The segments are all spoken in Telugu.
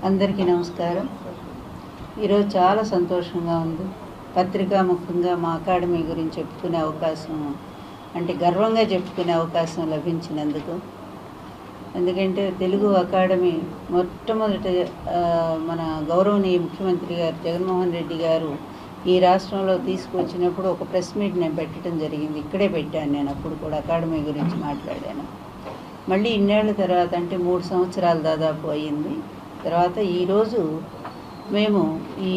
అందరికీ నమస్కారం ఈరోజు చాలా సంతోషంగా ఉంది పత్రికా ముఖంగా మా అకాడమీ గురించి చెప్పుకునే అవకాశం అంటే గర్వంగా చెప్పుకునే అవకాశం లభించినందుకు ఎందుకంటే తెలుగు అకాడమీ మొట్టమొదట ఆ, మన గౌరవనీయ ముఖ్యమంత్రి గారు జగన్మోహన్ రెడ్డి గారు ఈ రాష్ట్రంలో తీసుకొచ్చినప్పుడు ఒక ప్రెస్ మీట్ నేను పెట్టడం జరిగింది ఇక్కడే పెట్టాను నేను అప్పుడు కూడా అకాడమీ గురించి మాట్లాడాను మళ్ళీ ఇన్నేళ్ల తర్వాత అంటే మూడు సంవత్సరాలు దాదాపు అయ్యింది తర్వాత ఈరోజు మేము ఈ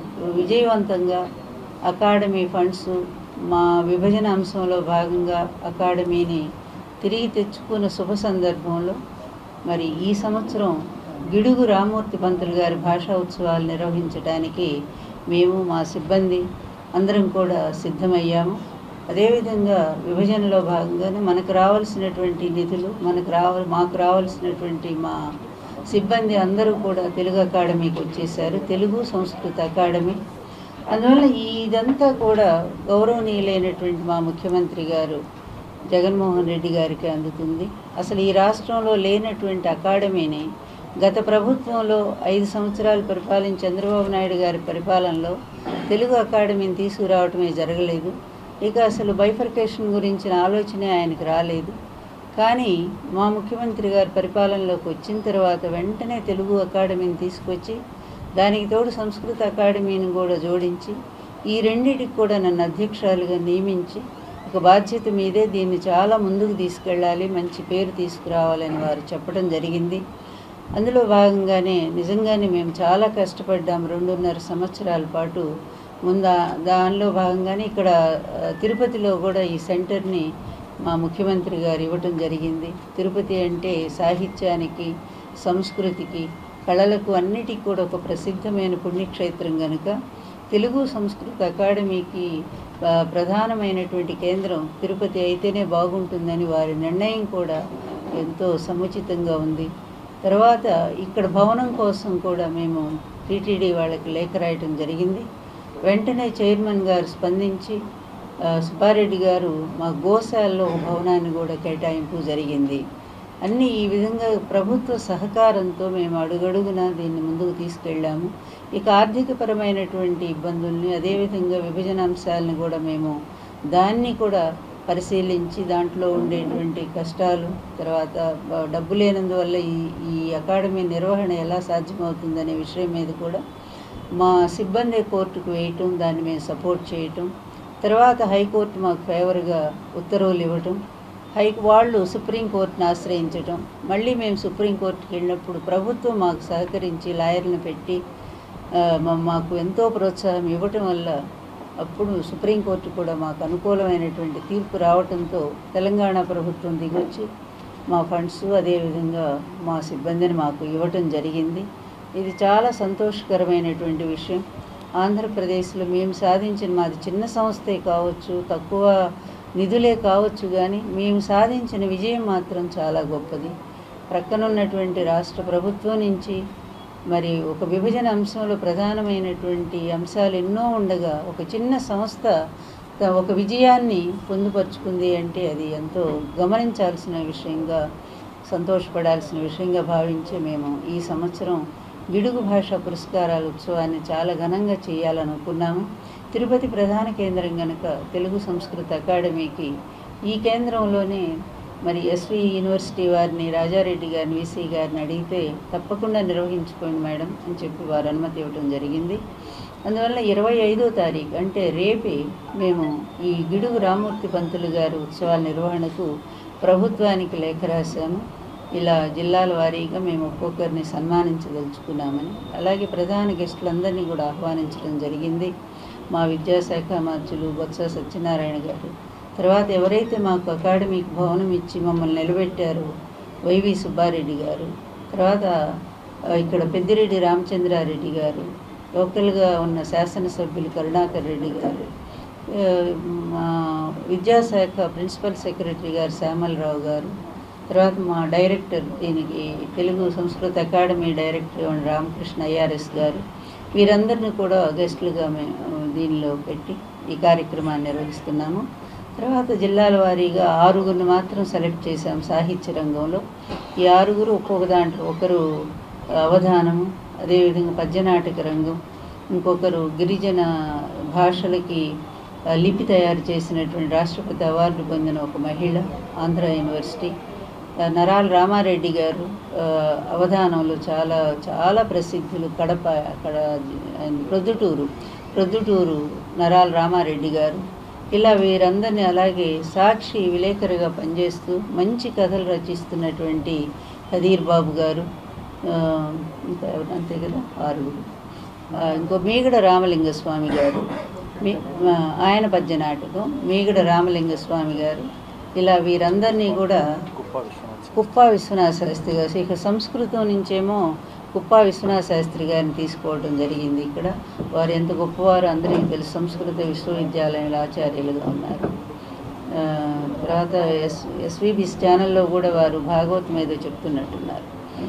విజయవంతంగా అకాడమీ ఫండ్స్ మా విభజన అంశంలో భాగంగా అకాడమీని తిరిగి తెచ్చుకున్న శుభ సందర్భంలో మరి ఈ సంవత్సరం గిడుగు రామూర్తి పంతులు గారి భాషా ఉత్సవాలు నిర్వహించడానికి మేము మా సిబ్బంది అందరం కూడా సిద్ధమయ్యాము అదేవిధంగా విభజనలో భాగంగానే మనకు రావాల్సినటువంటి నిధులు మనకు రావ మాకు రావాల్సినటువంటి మా సిబ్బంది అందరూ కూడా తెలుగు అకాడమీకి వచ్చేసారు తెలుగు సంస్కృత అకాడమీ అందువల్ల ఇదంతా కూడా గౌరవనీయులైనటువంటి మా ముఖ్యమంత్రి గారు జగన్మోహన్ రెడ్డి గారికి అందుతుంది అసలు ఈ రాష్ట్రంలో లేనటువంటి అకాడమీని గత ప్రభుత్వంలో ఐదు సంవత్సరాలు పరిపాలించిన చంద్రబాబు నాయుడు గారి పరిపాలనలో తెలుగు అకాడమీని తీసుకురావటమే జరగలేదు ఇక అసలు బైఫర్కేషన్ గురించిన ఆలోచనే ఆయనకు రాలేదు కానీ మా ముఖ్యమంత్రి గారి పరిపాలనలోకి వచ్చిన తర్వాత వెంటనే తెలుగు అకాడమీని తీసుకొచ్చి దానికి తోడు సంస్కృత అకాడమీని కూడా జోడించి ఈ రెండిటికి కూడా నన్ను అధ్యక్షురాలుగా నియమించి ఒక బాధ్యత మీదే దీన్ని చాలా ముందుకు తీసుకెళ్ళాలి మంచి పేరు తీసుకురావాలని వారు చెప్పడం జరిగింది అందులో భాగంగానే నిజంగానే మేము చాలా కష్టపడ్డాం రెండున్నర సంవత్సరాల పాటు ముందా దానిలో భాగంగానే ఇక్కడ ఆ, తిరుపతిలో కూడా ఈ సెంటర్ని మా ముఖ్యమంత్రి గారు ఇవ్వటం జరిగింది తిరుపతి అంటే సాహిత్యానికి సంస్కృతికి కళలకు అన్నిటికీ కూడా ఒక ప్రసిద్ధమైన పుణ్యక్షేత్రం కనుక తెలుగు సంస్కృత అకాడమీకి ఆ, ప్రధానమైనటువంటి కేంద్రం తిరుపతి అయితేనే బాగుంటుందని వారి నిర్ణయం కూడా ఎంతో సముచితంగా ఉంది తర్వాత ఇక్కడ భవనం కోసం కూడా మేము టీటీడీ వాళ్ళకి లేఖ రాయటం జరిగింది వెంటనే చైర్మన్ గారు స్పందించి ఆ, సుబ్బారెడ్డి గారు మా గోశాలలో ఒక భవనాన్ని కూడా కేటాయింపు జరిగింది అన్నీ ఈ విధంగా ప్రభుత్వ సహకారంతో మేము అడుగడుగునా దీన్ని ముందుకు తీసుకెళ్ళాము ఇక ఆర్థికపరమైనటువంటి ఇబ్బందుల్ని అదేవిధంగా విభజన అంశాలను కూడా మేము దాన్ని కూడా పరిశీలించి దాంట్లో ఉండేటువంటి కష్టాలు తర్వాత బ- డబ్బు లేనందువల్ల ఈ ఈ అకాడమీ నిర్వహణ ఎలా సాధ్యమవుతుందనే విషయం మీద కూడా మా సిబ్బంది కోర్టుకు వేయటం దాన్ని మేము సపోర్ట్ చేయటం తర్వాత హైకోర్టు మాకు ఫేవర్గా ఉత్తర్వులు ఇవ్వటం హై వాళ్ళు సుప్రీంకోర్టును ఆశ్రయించటం మళ్ళీ మేము సుప్రీంకోర్టుకి వెళ్ళినప్పుడు ప్రభుత్వం మాకు సహకరించి లాయర్లను పెట్టి ఆ, మా- మాకు ఎంతో ప్రోత్సాహం ఇవ్వటం వల్ల అప్పుడు సుప్రీంకోర్టు కూడా మాకు అనుకూలమైనటువంటి తీర్పు రావటంతో తెలంగాణ ప్రభుత్వం దిగొచ్చి మా ఫండ్స్ అదేవిధంగా మా సిబ్బందిని మాకు ఇవ్వటం జరిగింది ఇది చాలా సంతోషకరమైనటువంటి విషయం ఆంధ్రప్రదేశ్లో మేము సాధించిన మాది చిన్న సంస్థే కావచ్చు తక్కువ నిధులే కావచ్చు కానీ మేము సాధించిన విజయం మాత్రం చాలా గొప్పది ప్రక్కనున్నటువంటి రాష్ట్ర ప్రభుత్వం నుంచి మరి ఒక విభజన అంశంలో ప్రధానమైనటువంటి అంశాలు ఎన్నో ఉండగా ఒక చిన్న సంస్థ త- ఒక విజయాన్ని పొందుపరుచుకుంది అంటే అది ఎంతో గమనించాల్సిన విషయంగా సంతోషపడాల్సిన విషయంగా భావించి మేము ఈ సంవత్సరం గిడుగు భాషా పురస్కారాల ఉత్సవాన్ని చాలా ఘనంగా చేయాలనుకున్నాము తిరుపతి ప్రధాన కేంద్రం కనుక తెలుగు సంస్కృత అకాడమీకి ఈ కేంద్రంలోనే మరి ఎస్వి యూనివర్సిటీ వారిని రాజారెడ్డి గారిని వీసీ గారిని అడిగితే తప్పకుండా నిర్వహించుకోండి మేడం అని చెప్పి వారు అనుమతి ఇవ్వడం జరిగింది అందువల్ల ఇరవై ఐదో తారీఖు అంటే రేపే మేము ఈ గిడుగు రామూర్తి పంతులు గారు ఉత్సవాల నిర్వహణకు ప్రభుత్వానికి లేఖ రాశాము ఇలా జిల్లాల వారీగా మేము ఒక్కొక్కరిని సన్మానించదలుచుకున్నామని అలాగే ప్రధాన గెస్టులందరినీ కూడా ఆహ్వానించడం జరిగింది మా విద్యాశాఖ మార్చులు బొత్స సత్యనారాయణ గారు తర్వాత ఎవరైతే మాకు అకాడమీకి భవనం ఇచ్చి మమ్మల్ని నిలబెట్టారో వైవి సుబ్బారెడ్డి గారు తర్వాత ఆ, ఇక్కడ పెద్దిరెడ్డి రామచంద్రారెడ్డి గారు లోకల్గా ఉన్న శాసనసభ్యులు కరుణాకర్ రెడ్డి గారు ఆ, మా విద్యాశాఖ ప్రిన్సిపల్ సెక్రటరీ గారు శ్యామలరావు గారు తర్వాత మా డైరెక్టర్ దీనికి తెలుగు సంస్కృత అకాడమీ డైరెక్టర్ అయిన రామకృష్ణ ఐఆర్ఎస్ గారు వీరందరిని కూడా గెస్టులుగా మేము దీనిలో పెట్టి ఈ కార్యక్రమాన్ని నిర్వహిస్తున్నాము తర్వాత జిల్లాల వారీగా ఆరుగురిని మాత్రం సెలెక్ట్ చేశాం సాహిత్య రంగంలో ఈ ఆరుగురు ఒక్కొక్క దాంట్లో ఒకరు అవధానము అదేవిధంగా పద్యనాటక రంగం ఇంకొకరు గిరిజన భాషలకి ఆ, లిపి తయారు చేసినటువంటి రాష్ట్రపతి అవార్డు పొందిన ఒక మహిళ ఆంధ్ర యూనివర్సిటీ ఆ, నరాల రామారెడ్డి గారు ఆ, అవధానంలో చాలా చాలా ప్రసిద్ధులు కడప అక్కడ ఆయన ప్రొద్దుటూరు ప్రొద్దుటూరు నరాల రామారెడ్డి గారు ఇలా వీరందరినీ అలాగే సాక్షి విలేకరుగా పనిచేస్తూ మంచి కథలు రచిస్తున్నటువంటి కదీర్ బాబు గారు ఆ, ఇంకా ఎవరు అంతే కదా ఆరుగురు ఆ, ఇంకో మీగడ రామలింగ స్వామి గారు మీ ఆ, ఆయన పద్య నాటకం మీగడ రామలింగ స్వామి గారు ఇలా వీరందరినీ కూడా కుప్పా విశ్వనాథ శాస్త్రి గారు ఇక సంస్కృతం నుంచేమో కుప్పా విశ్వనాథ శాస్త్రి గారిని తీసుకోవడం జరిగింది ఇక్కడ వారు ఎంత గొప్పవారు అందరికీ తెలుసు సంస్కృత విశ్వవిద్యాలయంలో ఆచార్యులుగా ఉన్నారు ఆ, తర్వాత ఎస్ ఎస్విబిస్ ఛానల్లో కూడా వారు భాగవతం ఏదో చెప్తున్నట్టున్నారు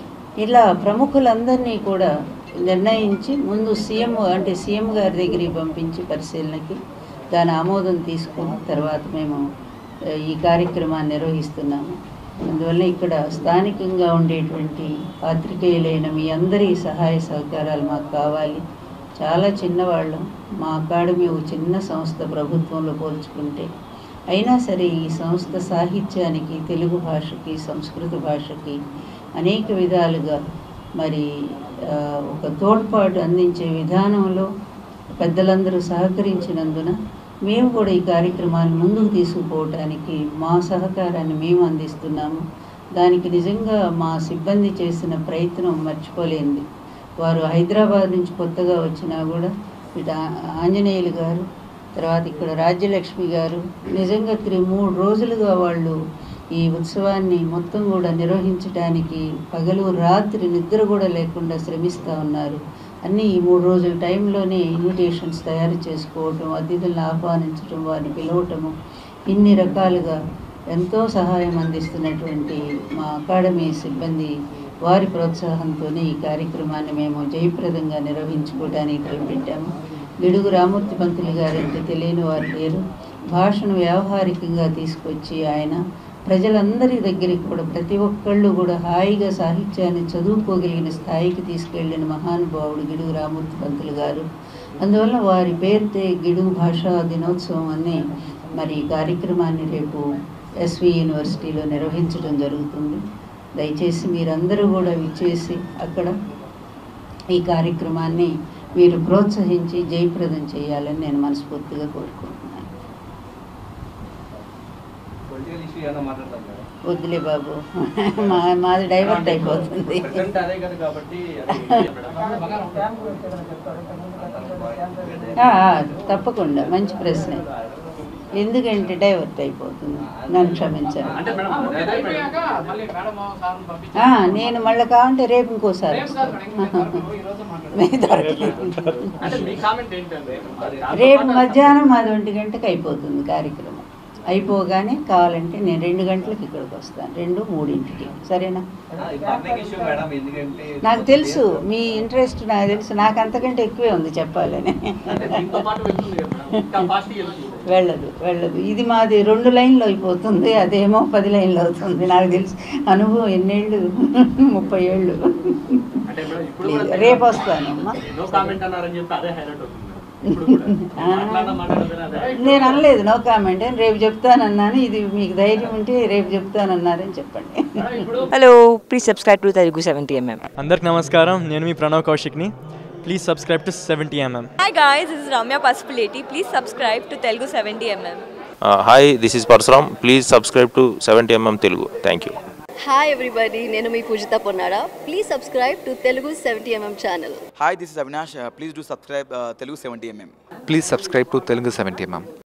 ఇలా ప్రముఖులందరినీ కూడా నిర్ణయించి ముందు సీఎం అంటే సీఎం గారి దగ్గరికి పంపించి పరిశీలనకి దాని ఆమోదం తీసుకుని తర్వాత మేము ఆ, ఈ కార్యక్రమాన్ని నిర్వహిస్తున్నాము అందువల్ల ఇక్కడ స్థానికంగా ఉండేటువంటి పాత్రికేయులైన మీ అందరి సహాయ సహకారాలు మాకు కావాలి చాలా చిన్నవాళ్ళం మా అకాడమీ ఒక చిన్న సంస్థ ప్రభుత్వంలో పోల్చుకుంటే అయినా సరే ఈ సంస్థ సాహిత్యానికి తెలుగు భాషకి సంస్కృత భాషకి అనేక విధాలుగా మరి ఆ, ఒక తోడ్పాటు అందించే విధానంలో పెద్దలందరూ సహకరించినందున మేము కూడా ఈ కార్యక్రమాన్ని ముందుకు తీసుకుపోవటానికి మా సహకారాన్ని మేము అందిస్తున్నాము దానికి నిజంగా మా సిబ్బంది చేసిన ప్రయత్నం మర్చిపోలేనిది వారు హైదరాబాద్ నుంచి కొత్తగా వచ్చినా కూడా ఇటు ఆ- ఆంజనేయులు గారు తర్వాత ఇక్కడ రాజ్యలక్ష్మి గారు నిజంగా త్రి మూడు రోజులుగా వాళ్ళు ఈ ఉత్సవాన్ని మొత్తం కూడా నిర్వహించడానికి పగలు రాత్రి నిద్ర కూడా లేకుండా శ్రమిస్తూ ఉన్నారు అన్నీ ఈ మూడు రోజుల టైంలోనే ఇన్విటేషన్స్ తయారు చేసుకోవటం అతిథులను ఆహ్వానించడం వారిని పిలవటము ఇన్ని రకాలుగా ఎంతో సహాయం అందిస్తున్నటువంటి మా అకాడమీ సిబ్బంది వారి ప్రోత్సాహంతోనే ఈ కార్యక్రమాన్ని మేము జయప్రదంగా నిర్వహించుకోవడానికి తలపెట్టాము గిడుగు రామూర్తి పంతులు గారంటే తెలియని వారు లేరు భాషను వ్యావహారికంగా తీసుకొచ్చి ఆయన ప్రజలందరి దగ్గరికి కూడా ప్రతి ఒక్కళ్ళు కూడా హాయిగా సాహిత్యాన్ని చదువుకోగలిగిన స్థాయికి తీసుకెళ్లిన మహానుభావుడు గిడుగు రామూర్తి పంతులు గారు అందువల్ల వారి పేరుతే గిడుగు భాషా దినోత్సవం అని మరి ఈ కార్యక్రమాన్ని రేపు ఎస్వి యూనివర్సిటీలో నిర్వహించడం జరుగుతుంది దయచేసి మీరందరూ కూడా విచ్చేసి అక్కడ ఈ కార్యక్రమాన్ని మీరు ప్రోత్సహించి జయప్రదం చేయాలని నేను మనస్ఫూర్తిగా కోరుకుంటున్నాను పొలిటికల్ ఇష్యూ ఏమైనా మాట్లాడతాం మేడం వద్దులే బాబు మా మాది డైవర్ట్ అయిపోతుంది ప్రజెంట్ అదే కదా కాబట్టి ఆ, ఆ, తప్పకుండా మంచి ప్రశ్న ఎందుకంటే డైవర్ట్ అయిపోతుంది నన్ను క్షమించండి అంటే మేడం అది అయిపోయాక మళ్ళీ మేడం సార్ని పంపించి ఆ, నేను మళ్ళీ కావాలంటే రేపు ఇంకోసారి రేపు సార్ మేడం, ఇంకొక వరకు ఈ రోజు మాట్లాడదాం. మీ దొరకలేదు. అంటే మీ కామెంట్ ఏంటంటే రేపు మధ్యాహ్నం మాది ఒంటి గంటకు అయిపోతుంది కార్యక్రమం అయిపోగానే కావాలంటే నేను రెండు గంటలకు ఇక్కడికి వస్తాను రెండు మూడింటికి సరేనా పబ్లిక్ ఇష్యూ మేడం ఎందుకంటే నాకు తెలుసు మీ ఇంట్రెస్ట్ నాకు తెలుసు నాకు అంతకంటే ఎక్కువే ఉంది చెప్పాలని అంటే దీంతో పాటు వెళ్తుంది కదా మేడం ఇంకా ఫాస్ట్ వెళ్తుంది వెళ్ళదు వెళ్ళదు ఇది మాది రెండు లైన్లు అయిపోతుంది అదేమో పది లైన్లు అవుతుంది నాకు తెలుసు అనుభవం ఎన్నేళ్ళు ముప్పై ఏళ్ళు అంటే మేడం ఇప్పుడు కూడా రేపు వస్తాను అమ్మా నో కామెంట్ అన్నారని చెప్పి అదే హైలైట్ అవుతుంది మేడం. ఇప్పుడు కూడా ఆ. మాట్లాడినా మాట్లాడకపోయినా అదే నేను అనలేదు నో కామెంట్ అని రేపు చెప్తానన్నాను ఇది మీకు ధైర్యం ఉంటే రేపు చెప్తానన్నారని చెప్పండి మేడం, ఇప్పుడు Hello, please subscribe to Telugu 70mm. అందరికి నమస్కారం నేను మీ ప్రణవ్ కౌశిక్ని please subscribe to seventy M M Hi guys, this is Ramya Pasupuleti. Please subscribe to Telugu 70mm. Hi this is Parashuram please subscribe to seventy M M Telugu thank you hi everybody నేను మీ Pujitha Ponnara please subscribe to Telugu seventy M M channel Hi, this is Avinash. Uh, please do subscribe uh, Telugu 70mm. Please subscribe to Telugu 70 mm.